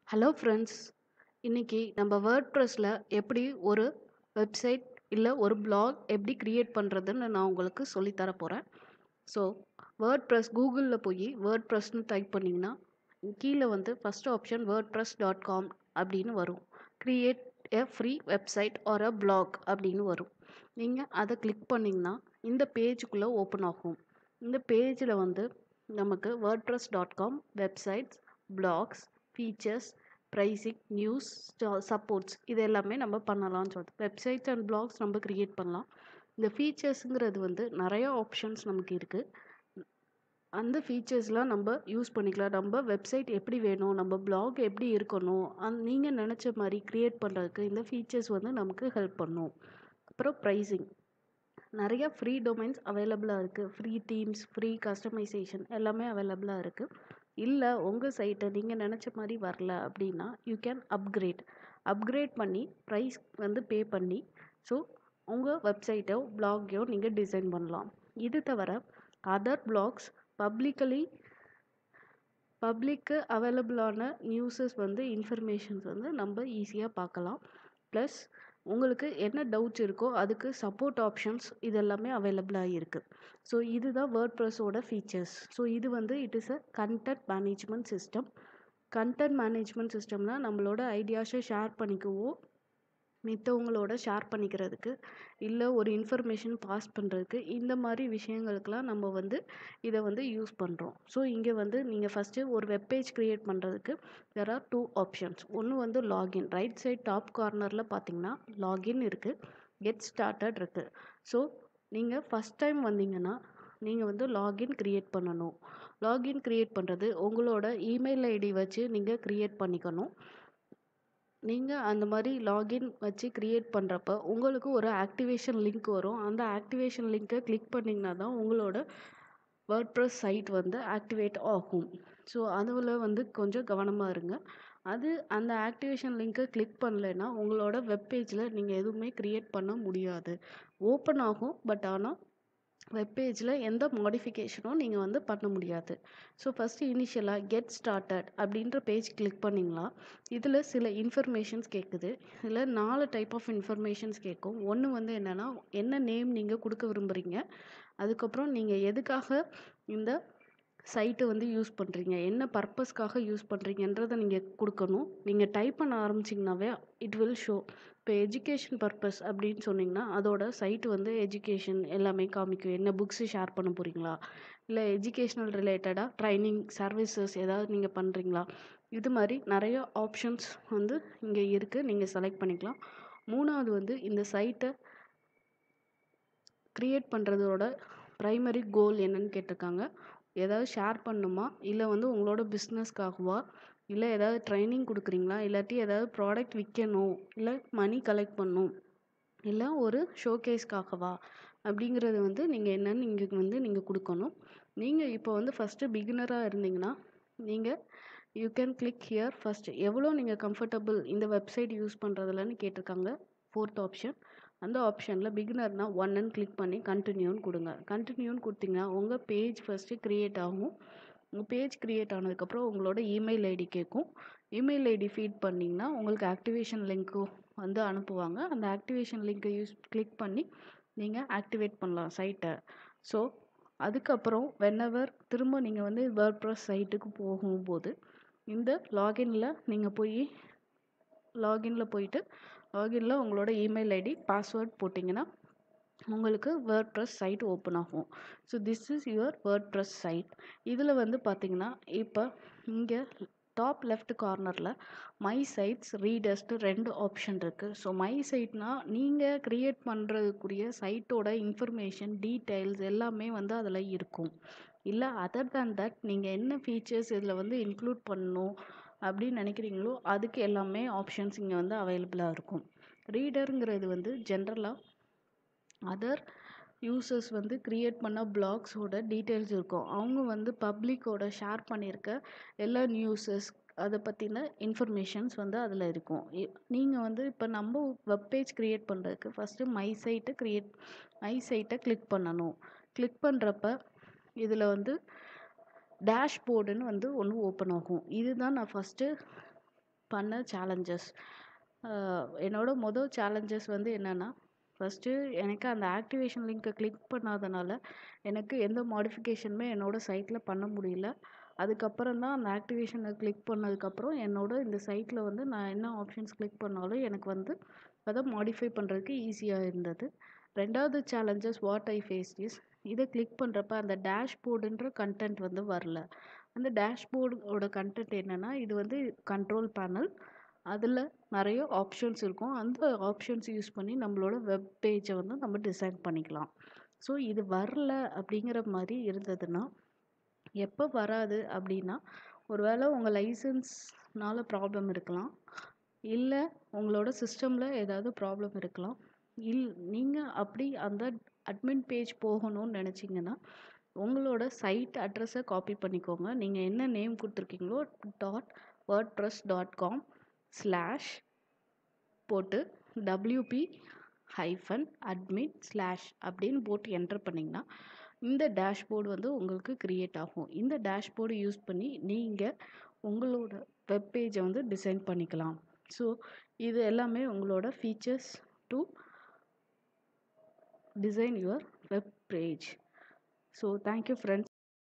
hello friends இன்னைக்கு நம்ம வேர்ட்ப்ரெஸ்ஸில் எப்படி ஒரு வெப்சைட் இல்லை ஒரு blog எப்படி கிரியேட் பண்ணுறதுன்னு நான் உங்களுக்கு சொல்லித்தர போகிறேன் ஸோ வேர்ட்ப்ரெஸ் கூகுளில் போய் வேர்ட்ப்ரெஸ்னு டைப் பண்ணிங்கன்னா கீழே வந்து first option WordPress dot com அப்படின்னு வரும் create a free website or a blog அப்படின்னு வரும் நீங்கள் அதை கிளிக் பண்ணிங்கன்னா இந்த பேஜுக்குள்ளே ஓப்பன் ஆகும் இந்த பேஜில் வந்து நமக்கு WordPress dot com websites blogs features pricing news supports இது எல்லாமே நம்ம பண்ணலாம்னு சொல்லிட்டு வெப்சைட்ஸ் அண்ட் பிளாக்ஸ் நம்ம க்ரியேட் பண்ணலாம் இந்த ஃபீச்சர்ஸுங்கிறது வந்து நிறைய ஆப்ஷன்ஸ் நமக்கு இருக்குது அந்த ஃபீச்சர்ஸ்லாம் நம்ம யூஸ் பண்ணிக்கலாம் நம்ம வெப்சைட் எப்படி வேணும் நம்ம blog எப்படி இருக்கணும் அந் நீங்கள் நினச்ச மாதிரி க்ரியேட் பண்ணுறதுக்கு இந்த ஃபீச்சர்ஸ் வந்து நமக்கு ஹெல்ப் பண்ணும் அப்புறம் ப்ரைஸிங் நிறைய ஃப்ரீ டொமைன்ஸ் அவைலபிளாக இருக்குது ஃப்ரீ தீம்ஸ் ஃப்ரீ கஸ்டமைசேஷன் எல்லாமே அவைலபிளாக இருக்குது இல்லை உங்கள் சைட்டை நீங்கள் நினச்ச மாதிரி வரல அப்படின்னா யூ கேன் அப்கிரேட் அப்கிரேட் பண்ணி ப்ரைஸ் வந்து பே பண்ணி ஸோ உங்கள் வெப்சைட்டோ பிளாகையோ நீங்கள் டிசைன் பண்ணலாம் இது தவிர அதர் பிளாக்ஸ் பப்ளிக்கலி பப்ளிக்கு அவைலபிளான நியூஸஸ் வந்து இன்ஃபர்மேஷன்ஸ் வந்து நம்ம ஈஸியாக பார்க்கலாம் ப்ளஸ் உங்களுக்கு என்ன டவுட்ஸ் இருக்கோ அதுக்கு சப்போர்ட் ஆப்ஷன்ஸ் இது எல்லாமே அவைலபிளாக இருக்குது ஸோ இதுதான் வேர்ட்ப்ரெஸ்ஸோட ஃபீச்சர்ஸ் ஸோ இது வந்து it is a content management system content management சிஸ்டம்னா நம்மளோட ஐடியாஸை ஷேர் பண்ணிக்குவோம் மித்தவங்களோட ஷேர் பண்ணிக்கிறதுக்கு இல்லை ஒரு இன்ஃபர்மேஷன் பாஸ் பண்ணுறதுக்கு இந்த மாதிரி விஷயங்களுக்கெல்லாம் நம்ம வந்து இதை வந்து யூஸ் பண்ணுறோம் ஸோ இங்கே வந்து நீங்கள் ஃபஸ்ட்டு ஒரு வெப்பேஜ் க்ரியேட் பண்ணுறதுக்கு தெர் ஆர் டூ ஆப்ஷன்ஸ் ஒன்று வந்து லாகின் ரைட் சைட் டாப் கார்னரில் பார்த்தீங்கன்னா லாகின் இருக்குது கெட் ஸ்டார்டட் இருக்குது ஸோ நீங்கள் ஃபஸ்ட் டைம் வந்தீங்கன்னா நீங்கள் வந்து லாகின் க்ரியேட் பண்ணணும் லாகின் க்ரியேட் பண்ணுறது உங்களோட இமெயில் ஐடி வச்சு நீங்கள் க்ரியேட் பண்ணிக்கணும் நீங்கள் அந்த மாதிரி லாகின் வச்சு க்ரியேட் பண்ணுறப்ப உங்களுக்கு ஒரு ஆக்டிவேஷன் லிங்க் வரும் அந்த ஆக்டிவேஷன் லிங்க்கை கிளிக் பண்ணிங்கன்னா தான் உங்களோட வேர்ட்ப்ரெஸ் சைட் வந்து ஆக்டிவேட் ஆகும் ஸோ அதில் வந்து கொஞ்சம் கவனமாக இருங்க அது அந்த ஆக்டிவேஷன் லிங்க்கை கிளிக் பண்ணலைன்னா உங்களோட வெப்பேஜில் நீங்கள் எதுவுமே க்ரியேட் பண்ண முடியாது ஓப்பன் ஆகும் பட் ஆனால் வெப்பேஜில் எந்த மாடிஃபிகேஷனும் நீங்கள் வந்து பண்ண முடியாது ஸோ ஃபஸ்ட்டு இனிஷியலாக கெட் ஸ்டார்டட் அப்படின்ற பேஜ் கிளிக் பண்ணிங்களா இதில் சில இன்ஃபர்மேஷன்ஸ் கேட்குது இதில் நாலு டைப் ஆஃப் இன்ஃபர்மேஷன்ஸ் கேட்கும் ஒன்று வந்து என்னென்னா என்ன நேம் நீங்கள் கொடுக்க விரும்புகிறீங்க அதுக்கப்புறம் நீங்கள் எதுக்காக இந்த சைட்டை வந்து யூஸ் பண்ணுறீங்க என்ன பர்பஸ்க்காக யூஸ் பண்ணுறீங்கன்றதை நீங்கள் கொடுக்கணும் நீங்கள் டைப் பண்ண ஆரம்பிச்சிங்கனாவே இட் வில் ஷோ இப்போ எஜுகேஷன் பர்பஸ் அப்படின்னு சொன்னிங்கன்னா அதோட சைட் வந்து எஜுகேஷன் எல்லாமே காமிக்கும் என்ன புக்ஸு ஷேர் பண்ண போகிறீங்களா இல்லை எஜுகேஷ்னல் ரிலேட்டடாக ட்ரைனிங் சர்வீசஸ் ஏதாவது நீங்கள் பண்ணுறீங்களா இது மாதிரி நிறைய ஆப்ஷன்ஸ் வந்து இங்கே இருக்குது நீங்கள் செலக்ட் பண்ணிக்கலாம் மூணாவது வந்து இந்த சைட்டை க்ரியேட் பண்ணுறதோட ப்ரைமரி கோல் என்னன்னு கேட்டிருக்காங்க ஏதாவது ஷேர் பண்ணணுமா இல்லை வந்து உங்களோட பிஸ்னஸ்க்காகவா இல்லை ஏதாவது ட்ரைனிங் கொடுக்குறீங்களா இல்லாட்டி ஏதாவது ப்ராடக்ட் விற்கணும் இல்லை மணி கலெக்ட் பண்ணணும் இல்லை ஒரு ஷோகேஸ்க்காகவா அப்படிங்கிறது வந்து நீங்கள் என்னன்னு இங்கே வந்து நீங்கள் கொடுக்கணும் நீங்கள் இப்போ வந்து ஃபஸ்ட்டு பிகினராக இருந்தீங்கன்னா நீங்கள் you can click here first எவ்வளோ நீங்கள் கம்ஃபர்டபுள் இந்த வெப்சைட் யூஸ் பண்ணுறதுலன்னு கேட்டிருக்காங்க ஃபோர்த் ஆப்ஷன் அந்த ஆப்ஷனில் பிகினர்னா ஒன்னு கிளிக் பண்ணி கண்டினியூன்னு கொடுங்க கண்டினியூன்னு கொடுத்தீங்கன்னா உங்கள் பேஜ் ஃபஸ்ட்டு க்ரியேட் ஆகும் உங்கள் பேஜ் க்ரியேட் ஆனதுக்கப்புறம் உங்களோட இமெயில் ஐடி கேட்கும் இமெயில் ஐடி ஃபீட் பண்ணிங்கன்னா உங்களுக்கு ஆக்டிவேஷன் லிங்க்கு வந்து அனுப்புவாங்க அந்த ஆக்டிவேஷன் லிங்க்கை யூஸ் கிளிக் பண்ணி நீங்கள் ஆக்டிவேட் பண்ணலாம் சைட்டை ஸோ அதுக்கப்புறம் வென்னவர் திரும்ப நீங்கள் வந்து வேர்ட்ப்ரெஸ் சைட்டுக்கு போகும்போது இந்த லாகின்ல நீங்கள் போய் லாகின்ல போயிட்டு லாகின்ல உங்களோட இமெயில் ஐடி பாஸ்வேர்ட் போட்டிங்கன்னா உங்களுக்கு வேர்ட்ப்ரெஸ் சைட் ஓப்பன் ஆகும் so this is your WordPress site இதில் வந்து பார்த்தீங்கன்னா இப்போ இங்கே டாப் லெஃப்ட் கார்னரில் மை சைட்ஸ் ரீடர்ஸ்ட்டு ரெண்டு ஆப்ஷன் இருக்குது ஸோ மை சைட்னா நீங்கள் க்ரியேட் பண்ணுறதுக்குரிய சைட்டோட இன்ஃபர்மேஷன் டீட்டெயில்ஸ் எல்லாமே வந்து அதில் இருக்கும் இல்லை அதர் தேன் தட் நீங்கள் என்ன ஃபீச்சர்ஸ் இதில் வந்து இன்க்ளூட் பண்ணணும் அப்படின்னு நினைக்கிறீங்களோ அதுக்கு எல்லாமே ஆப்ஷன்ஸ் இங்கே வந்து அவைலபிளாக இருக்கும் ரீடருங்கிறது வந்து ஜென்ரலாக அதர் யூசர்ஸ் வந்து க்ரியேட் பண்ண பிளாக்ஸோட டீட்டெயில்ஸ் இருக்கும் அவங்க வந்து பப்ளிக்கோட ஷேர் பண்ணியிருக்க எல்லா நியூஸஸ் அதை பற்றின இன்ஃபர்மேஷன்ஸ் வந்து அதில் இருக்கும் நீங்கள் வந்து இப்போ நம்ம வெப்பேஜ் க்ரியேட் பண்ணுறதுக்கு ஃபஸ்ட்டு மை சைட்டை க்ரியேட் மை சைட்டை கிளிக் பண்ணணும் கிளிக் பண்ணுறப்ப இதில் வந்து டேஷ்போர்டுன்னு வந்து ஒன்று ஓப்பன் ஆகும் இதுதான் நான் ஃபஸ்ட்டு பண்ண சேலஞ்சஸ் என்னோட மொதல் சேலஞ்சஸ் வந்து என்னென்னா ஃபஸ்ட்டு எனக்கு அந்த ஆக்டிவேஷன் லிங்க்கை கிளிக் பண்ணாதனால எனக்கு எந்த மாடிஃபிகேஷனுமே என்னோடய சைட்டில் பண்ண முடியல அதுக்கப்புறம் தான் அந்த ஆக்டிவேஷனை கிளிக் பண்ணதுக்கப்புறம் என்னோட இந்த சைட்டில் வந்து நான் என்ன ஆப்ஷன்ஸ் கிளிக் பண்ணாலும் எனக்கு வந்து அதை மாடிஃபை பண்ணுறதுக்கு ஈஸியாக இருந்தது ரெண்டாவது challenges what I face is இதை கிளிக் பண்ணுறப்ப அந்த டேஷ்போர்டுன்ற கண்டென்ட் வந்து வரல அந்த டேஷ்போர்டோட கண்டென்ட் என்னென்னா இது வந்து கண்ட்ரோல் பேனல் அதில் நிறைய ஆப்ஷன்ஸ் இருக்கும் அந்த ஆப்ஷன்ஸ் யூஸ் பண்ணி நம்மளோட வெப் பேஜை வந்து நம்ம டிசைன் பண்ணிக்கலாம் ஸோ இது வரல அப்படிங்கிற மாதிரி இருந்ததுன்னா எப்போ வராது அப்படின்னா ஒருவேளை உங்கள் லைசன்ஸ்னால ப்ராப்ளம் இருக்கலாம் இல்லை உங்களோட சிஸ்டமில் ஏதாவது ப்ராப்ளம் இருக்கலாம் இல் நீங்கள் அப்படி அந்த அட்மின் பேஜ் போகணும்னு நினச்சிங்கன்னா உங்களோட சைட் அட்ரஸை காப்பி பண்ணிக்கோங்க நீங்கள் என்ன நேம் கொடுத்துருக்கீங்களோ dot WordPress dot com slash போட்டு டபிள்யூபி ஹைஃபன் அட்மின் ஸ்லாஷ் அப்படின்னு போட்டு என்டர் பண்ணிங்கன்னா இந்த டேஷ்போர்டு வந்து உங்களுக்கு க்ரியேட் ஆகும் இந்த டேஷ்போர்டு யூஸ் பண்ணி நீங்கள் உங்களோட வெப் பேஜை வந்து டிசைன் பண்ணிக்கலாம் ஸோ இது எல்லாமே உங்களோட features to design your web page so thank you friends